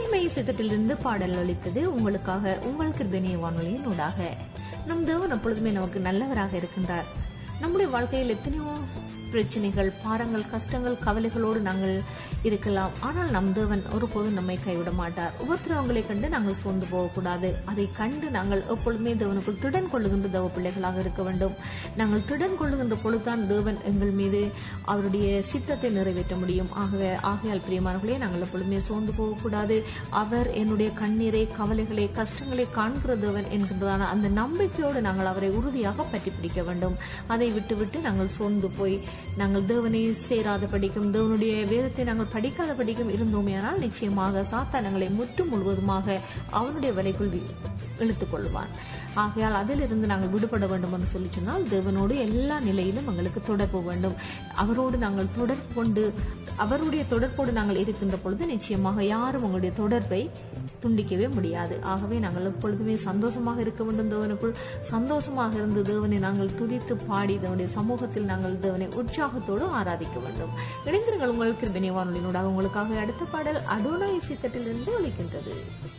அருள்மை சித்தத்திலிருந்து பாடல் ஒலித்தது உங்களுக்காக உங்கள் கிருதனிய வானொலியின் ஊடாக நம் தேவன் எப்பொழுதுமே நமக்கு நல்லவராக இருக்கின்றார் நம்முடைய வாழ்க்கையில் எத்தனையோ பிரச்சனைகள் பாரங்கள் கஷ்டங்கள் கவலைகளோடு நாங்கள் இருக்கலாம் ஆனால் நம் தேவன் ஒருபோதும் நம்மை கைவிட மாட்டார் உபத்திரவங்களை கண்டு நாங்கள் சோர்ந்து போகக்கூடாது அதை கண்டு நாங்கள் எப்பொழுதுமே தேவனுக்குள் திடன் கொள்ளுகின்ற தேவ பிள்ளைகளாக இருக்க வேண்டும் நாங்கள் திடன் கொள்ளுகின்ற பொழுதுதான் தேவன் எங்கள் மீது அவருடைய சித்தத்தை நிறைவேற்ற முடியும் ஆகவே ஆகையால் பிரியமானவர்களே நாங்கள் எப்பொழுதுமே சோர்ந்து போகக்கூடாது அவர் என்னுடைய கண்ணீரை கவலைகளை கஷ்டங்களை காண்கிற தேவன் என்கின்றதான அந்த நம்பிக்கையோடு நாங்கள் அவரை உறுதியாக பற்றி பிடிக்க வேண்டும் அதை விட்டுவிட்டு நாங்கள் சோர்ந்து போய் நாங்கள் தேவனை சேராத படிக்கும் தேவனுடைய வேதத்தை நாங்கள் படிக்காத படிக்கும் இருந்தோமேயானால் நிச்சயமாக சாத்தானங்களை முற்றும் முழுவதுமாக அவனுடைய வலைக்குள் வி- இழுத்துக் கொள்வான் ஆகையால் அதிலிருந்து நாங்கள் விடுபட வேண்டும் என்று சொல்லி சொன்னால் தேவனோடு எல்லா நிலையிலும் எங்களுக்கு தொடர்பு வேண்டும் அவரோடு நாங்கள் தொடர்பு கொண்டு அவருடைய தொடர்போடு நாங்கள் இருக்கின்ற பொழுது நிச்சயமாக யாரும் உங்களுடைய தொடர்பை துண்டிக்கவே முடியாது ஆகவே நாங்கள் எப்பொழுதுமே சந்தோஷமாக இருக்க வேண்டும் தேவனுக்குள் சந்தோஷமாக இருந்து தேவனை நாங்கள் துதித்து பாடி தேவனுடைய சமூகத்தில் நாங்கள் தேவனை உற்சாகத்தோடு ஆராதிக்க வேண்டும் இணைந்திருங்கள் உங்கள் கிருபனை வானொலியினூடாக உங்களுக்காக அடுத்த பாடல் அடோனா இசைத்தட்டிலிருந்து ஒலிக்கின்றது